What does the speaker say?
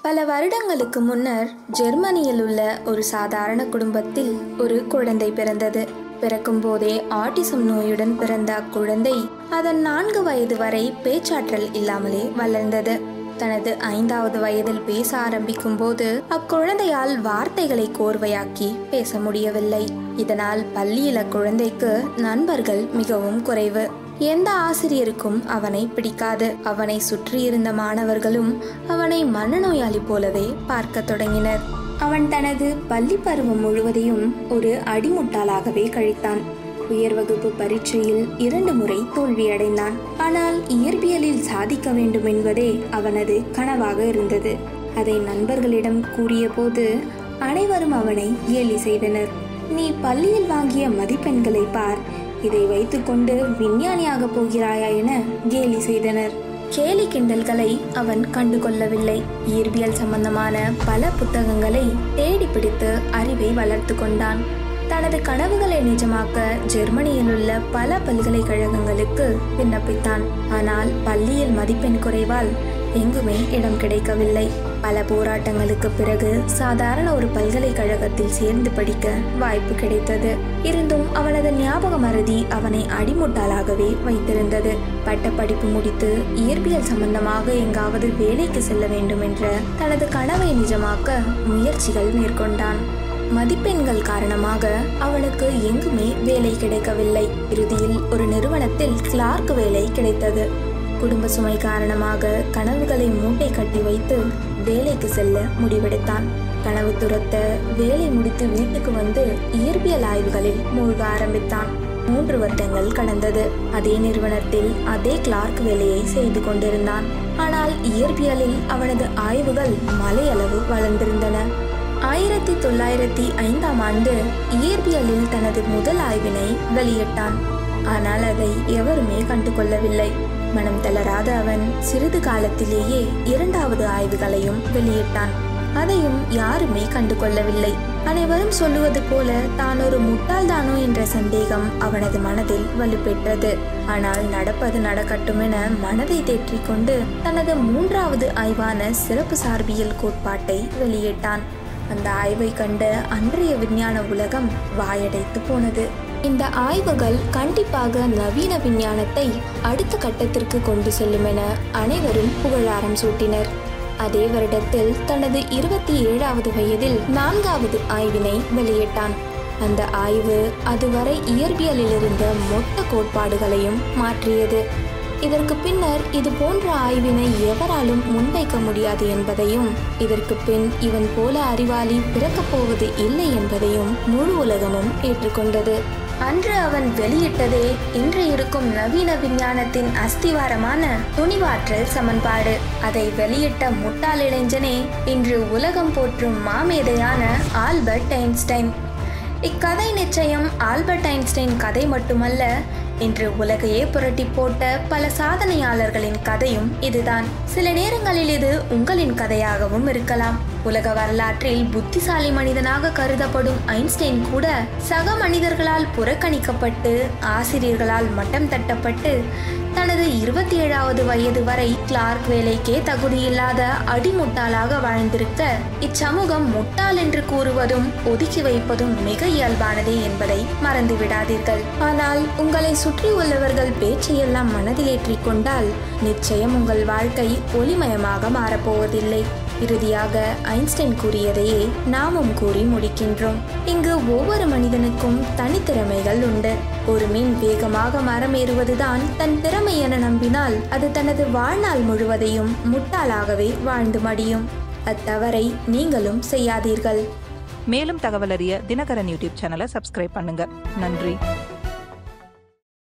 பல வருடங்களுக்கு முன்னர் ஜெர்மனியில் உள்ள ஒரு சாதாரண குடும்பத்தில் ஒரு குழந்தை பிறந்தது பிறக்கும் போதே ஆட்டிசம் நோயுடன் பிறந்த அக்குழந்தை அதன் நான்கு வயது வரை பேச்சாற்றல் இல்லாமலே வளர்ந்தது தனது ஐந்தாவது வயதில் பேச ஆரம்பிக்கும் போது அக்குழந்தையால் வார்த்தைகளை கோர்வையாக்கி பேச முடியவில்லை இதனால் பள்ளியில குழந்தைக்கு நண்பர்கள் மிகவும் குறைவு எந்த ஆசிரியருக்கும் அவனை பிடிக்காது அவனை சுற்றியிருந்த மாணவர்களும் அவனை மனநோயாளி போலவே பார்க்க தொடங்கினர் அவன் தனது பள்ளி பருவம் முழுவதையும் ஒரு அடிமுட்டாளாகவே கழித்தான் உயர் வகுப்பு பரீட்சையில் இரண்டு முறை தோல்வியடைந்தான் ஆனால் இயற்பியலில் சாதிக்க வேண்டும் என்பதே அவனது கனவாக இருந்தது அதை நண்பர்களிடம் கூறியபோது அனைவரும் அவனை கேலி செய்தனர் நீ பள்ளியில் வாங்கிய மதிப்பெண்களை பார் இதை வைத்துக்கொண்டு விஞ்ஞானியாக போகிறாயா என கேலி செய்தனர் கேலி கிண்டல்களை அவன் கண்டுகொள்ளவில்லை இயற்பியல் சம்பந்தமான பல புத்தகங்களை தேடி பிடித்து அறிவை வளர்த்து கொண்டான் தனது கனவுகளை நிஜமாக்க ஜெர்மனியில் உள்ள பல பல்கலைக்கழகங்களுக்கு விண்ணப்பித்தான் ஆனால் பள்ளியில் மதிப்பெண் குறைவால் எங்குமே இடம் கிடைக்கவில்லை பல போராட்டங்களுக்கு பிறகு சாதாரண ஒரு பல்கலைக்கழகத்தில் சேர்ந்து படிக்க வாய்ப்பு கிடைத்தது இருந்தும் அவனது ஞாபக மறதி அவனை அடிமுட்டாளாகவே வைத்திருந்தது பட்டப்படிப்பு முடித்து இயற்பியல் சம்பந்தமாக எங்காவது வேலைக்கு செல்ல வேண்டும் என்ற தனது கனவை நிஜமாக்க முயற்சிகள் மேற்கொண்டான் மதிப்பெண்கள் காரணமாக அவனுக்கு எங்குமே வேலை கிடைக்கவில்லை இறுதியில் ஒரு நிறுவனத்தில் கிளார்க் வேலை கிடைத்தது குடும்ப சுமை காரணமாக கனவுகளை மூட்டை கட்டி வைத்து வேலைக்கு செல்ல முடிவெடுத்தான் கனவு துரத்த வேலை முடித்து வீட்டுக்கு வந்து இயற்பியல் ஆய்வுகளில் மூழ்க ஆரம்பித்தான் மூன்று வருடங்கள் கடந்தது அதே நிறுவனத்தில் அதே கிளார்க் வேலையை செய்து கொண்டிருந்தான் ஆனால் இயற்பியலில் அவனது ஆய்வுகள் மலையளவு வளர்ந்திருந்தன ஆயிரத்தி தொள்ளாயிரத்தி ஐந்தாம் ஆண்டு இயற்பியலில் தனது முதல் ஆய்வினை வெளியிட்டான் ஆனால் அதை எவருமே கண்டுகொள்ளவில்லை மனம் தளராத அவன் சிறிது காலத்திலேயே இரண்டாவது ஆய்வுகளையும் வெளியிட்டான் அதையும் யாருமே கண்டுகொள்ளவில்லை அனைவரும் சொல்லுவது போல தான் ஒரு முட்டாள்தானோ என்ற சந்தேகம் அவனது மனதில் வலுப்பெற்றது ஆனால் நடப்பது நடக்கட்டும் என மனதை தேற்றிக்கொண்டு தனது மூன்றாவது ஆய்வான சிறப்பு சார்பியல் கோட்பாட்டை வெளியிட்டான் அந்த ஆய்வை கண்ட அன்றைய விஞ்ஞான உலகம் வாயடைத்து போனது இந்த ஆய்வுகள் கண்டிப்பாக நவீன விஞ்ஞானத்தை அடுத்த கட்டத்திற்கு கொண்டு செல்லும் என அனைவரும் புகழாரம் சூட்டினர் அதே வருடத்தில் தனது இருபத்தி ஏழாவது வயதில் நான்காவது ஆய்வினை வெளியிட்டான் அந்த ஆய்வு அதுவரை இயற்பியலில் இருந்த மொத்த கோட்பாடுகளையும் மாற்றியது இதற்கு பின்னர் இது போன்ற ஆய்வினை எவராலும் முன்வைக்க முடியாது என்பதையும் இதற்கு பின் இவன் போல அறிவாளி பிறக்கப் போவது இல்லை என்பதையும் முழு உலகமும் ஏற்றுக்கொண்டது அன்று அவன் வெளியிட்டதே இன்று இருக்கும் நவீன விஞ்ஞானத்தின் அஸ்திவாரமான துணிவாற்றல் சமன்பாடு அதை வெளியிட்ட முட்டாள் இளைஞனே இன்று உலகம் போற்றும் மாமேதையான ஆல்பர்ட் ஐன்ஸ்டைன் இக்கதை நிச்சயம் ஆல்பர்ட் ஐன்ஸ்டைன் கதை மட்டுமல்ல இன்று உலகையே புரட்டி போட்ட பல சாதனையாளர்களின் கதையும் இதுதான் சில நேரங்களில் இது உங்களின் கதையாகவும் இருக்கலாம் உலக வரலாற்றில் புத்திசாலி மனிதனாக கருதப்படும் ஐன்ஸ்டைன் கூட சக மனிதர்களால் புறக்கணிக்கப்பட்டு ஆசிரியர்களால் மட்டம் தட்டப்பட்டு தனது இருபத்தி ஏழாவது வயது வரை கிளார்க் வேலைக்கே தகுதியில்லாத அடிமுட்டாளாக வாழ்ந்திருக்க இச்சமூகம் முட்டாள் என்று கூறுவதும் ஒதுக்கி வைப்பதும் மிக இயல்பானதே என்பதை மறந்து விடாதீர்கள் ஆனால் உங்களை சுற்றி உள்ளவர்கள் பேச்சையெல்லாம் மனதில் ஏற்றிக் கொண்டால் நிச்சயம் உங்கள் வாழ்க்கை ஒளிமயமாக மாறப்போவதில்லை இறுதியாக ஐன்ஸ்டைன் கூறியதையே நாமும் கூறி முடிக்கின்றோம் இங்கு ஒவ்வொரு மனிதனுக்கும் தனித்திறமைகள் உண்டு ஒரு மீன் வேகமாக மரம் ஏறுவதுதான் தன் திறமை என நம்பினால் அது தனது வாழ்நாள் முழுவதையும் முட்டாளாகவே வாழ்ந்து மடியும் அத்தவறை நீங்களும் செய்யாதீர்கள் மேலும் தகவல் அறிய தினகரன் யூடியூப் சேனலை சப்ஸ்கிரைப் பண்ணுங்க நன்றி